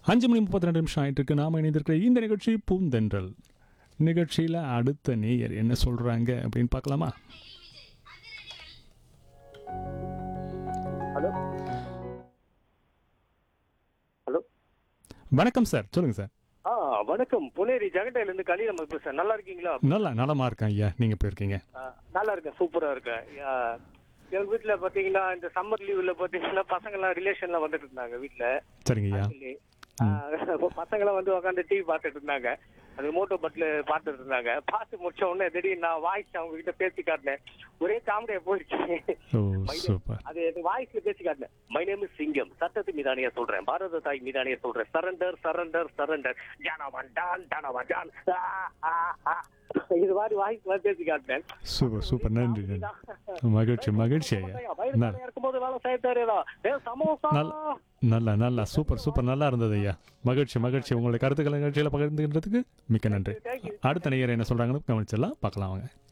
அஞ்சு மணி முப்பத்தி ரெண்டு நிமிஷம் ஆயிட்டு இருக்கு நாம இணைந்திருக்கிற இந்த நிகழ்ச்சி பூந்தென்றல் நிகழ்ச்சியில் அடுத்த நேயர் என்ன சொல்றாங்க அப்படின்னு பார்க்கலாமா ஹலோ ஹலோ வணக்கம் சார் சொல்லுங்க சார் ஆ வணக்கம் புனேரி ஜெகண்டையில இருந்து கலி நம்ம பேசுறேன் நல்லா இருக்கீங்களா நல்லா நலமா இருக்கேன் ஐயா நீங்க எப்படி இருக்கீங்க ஆ, நல்லா இருக்கேன் சூப்பரா இருக்கேன் ஆ, எங்க வீட்ல பாத்தீங்கன்னா இந்த சம்மர் லீவ்ல பாத்தீங்கன்னா பசங்க எல்லாம் ரிலேஷன்ல வந்துட்டு இருந்தாங்க வீட்ல சரிங்க ஐயா actually. ஆ, அப்போ பசங்க எல்லாம் வந்து உட்காந்து டிவி பார்த்துட்டு இருந்தாங்க அது மோட்டோ பட்ல பார்த்துட்டு இருந்தாங்க பார்த்து முடிச்ச உடனே திடீர்னு நான் வாய்ஸ் அவங்க கிட்ட பேசி காட்டினேன் ஒரே காமெடியா போயிடுச்சு ஓ சூப்பர் அது எனக்கு வாய்ஸ்ல பேசி காட்டினேன் மை நேம் இஸ் சிங்கம் சட்டத்து மீதானியா சொல்றேன் பாரத தாய் மீதானியா சொல்றேன் சரண்டர் சரண்டர் சரண்டர் ஜானவன் டான் டானவன் டான் ஆ, ஆ, ஆ. இது மாதிரி வாய்ஸ்ல பேசி காட்டினேன் சூப்பர் சூப்பர் நன்றி நன்றி மகிழ்ச்சி மகிழ்ச்சி ஐயா நல் இருக்கும்போது வேலை செய்யத்தாரேடா ஏ சமோசா நல் நல்லா நல்லா சூப்பர் சூப்பர் நல்லா இருந்தது ஐயா மகிழ்ச்சி மகிழ்ச்சி உங்களுடைய கருத்துக்களை நிகழ்ச்சியில் பகிர்ந்துக்கிறதுக்கு மிக்க நன்றி அடுத்த நேயர் என்ன சொல்றாங்கன்னு கவனிச்சிடலாம் பார்க்கலாம் வாங்க